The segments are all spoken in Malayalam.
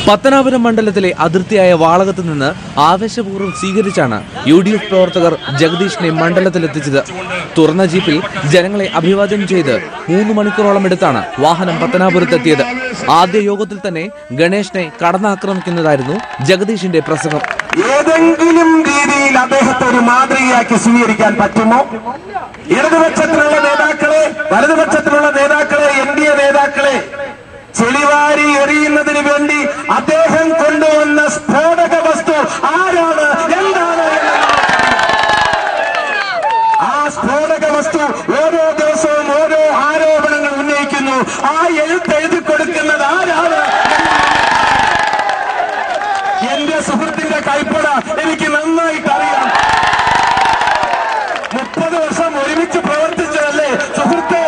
പത്തനാപുരം മണ്ഡലത്തിലെ അതിർത്തിയായ വാളകത്ത് നിന്ന് ആവേശപൂർവ്വം സ്വീകരിച്ചാണ് യു ഡി എഫ് പ്രവർത്തകർ ജഗദീഷിനെ മണ്ഡലത്തിലെത്തിച്ചത് തുറന്ന ജീപ്പിൽ ജനങ്ങളെ അഭിവാദ്യം ചെയ്ത് മൂന്ന് മണിക്കൂറോളം എടുത്താണ് വാഹനം പത്തനാപുരത്തെത്തിയത് ആദ്യ യോഗത്തിൽ തന്നെ ഗണേഷിനെ കടന്നാക്രമിക്കുന്നതായിരുന്നു ജഗദീഷിന്റെ പ്രസംഗം ഏതെങ്കിലും രീതിയിൽ അദ്ദേഹത്തെ ഒരു മാതൃകയാക്കി സ്വീകരിക്കാൻ പറ്റുമോ ഇടതുപക്ഷത്തിലുള്ള നേതാക്കളെ വലതുപക്ഷത്തിലുള്ള നേതാക്കളെ എൻ ഡി എ നേതാക്കളെ ചെളിവാരി എറിയുന്നതിന് വേണ്ടി അദ്ദേഹം കൊണ്ടുവന്ന സ്ഫോടക വസ്തു ആരാണ് എന്താണ് എന്ന് ആ സ്ഫോടക വസ്തു ഓരോ ദിവസവും ഓരോ ആരോപണങ്ങൾ ഉന്നയിക്കുന്നു ആ എഴുത്ത് എഴുതി കൊടുക്കുന്നത് ആരാണ് എന്റെ സുഹൃത്തിന്റെ കൈപ്പട എനിക്ക് നന്നായിട്ട് അറിയാം മുപ്പത് വർഷം ഒരുമിച്ച് പ്രവർത്തിച്ചതല്ലേ സുഹൃത്തെ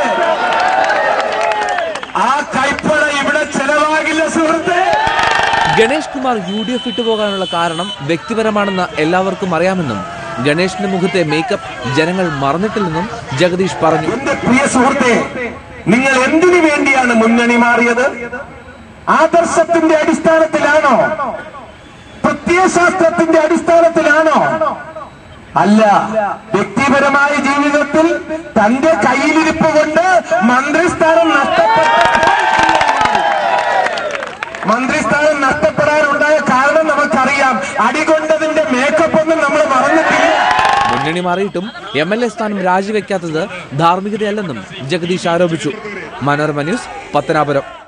ആ കൈപ്പട ഇവിടെ ചെലവാകില്ല സുഹൃത്തെ Ganesh Kumar U D F വിട്ടുപോകാനുള്ള കാരണം വ്യക്തിപരമാണെന്ന് എല്ലാവർക്കും അറിയാമെന്നും ഗണേഷിന്റെ മുഖത്തെ മേക്കപ്പ് ജനങ്ങൾ മറന്നിട്ടില്ലെന്നും ജഗദീഷ് പറഞ്ഞു എന്റെ പ്രിയ സുഹൃത്തെ നിങ്ങൾ എന്തിനു വേണ്ടിയാണ് മുന്നണി മാറിയത് ആദർശത്തിന്റെ അടിസ്ഥാനത്തിലാണോ പ്രത്യയശാസ്ത്രത്തിന്റെ അടിസ്ഥാനത്തിലാണോ അല്ല വ്യക്തിപരമായ ജീവിതത്തിൽ തന്റെ കയ്യിലിരിപ്പ് കൊണ്ട് മന്ത്രിസ്ഥാനം നഷ്ടപ്പെട്ട മന്ത്രിസ്ഥാനം നഷ്ടപ്പെടാനുണ്ടായ കാരണം നമുക്കറിയാം അടികൊണ്ടതിന്റെ മേക്കപ്പ് ഒന്നും നമ്മൾ മറന്നിട്ടില്ല മുന്നണി മാറിയിട്ടും എം എൽ എ സ്ഥാനം രാജിവെക്കാത്തത് ധാർമ്മികതയല്ലെന്നും ജഗദീഷ് ആരോപിച്ചു മനോരമ ന്യൂസ് പത്തനാപുരം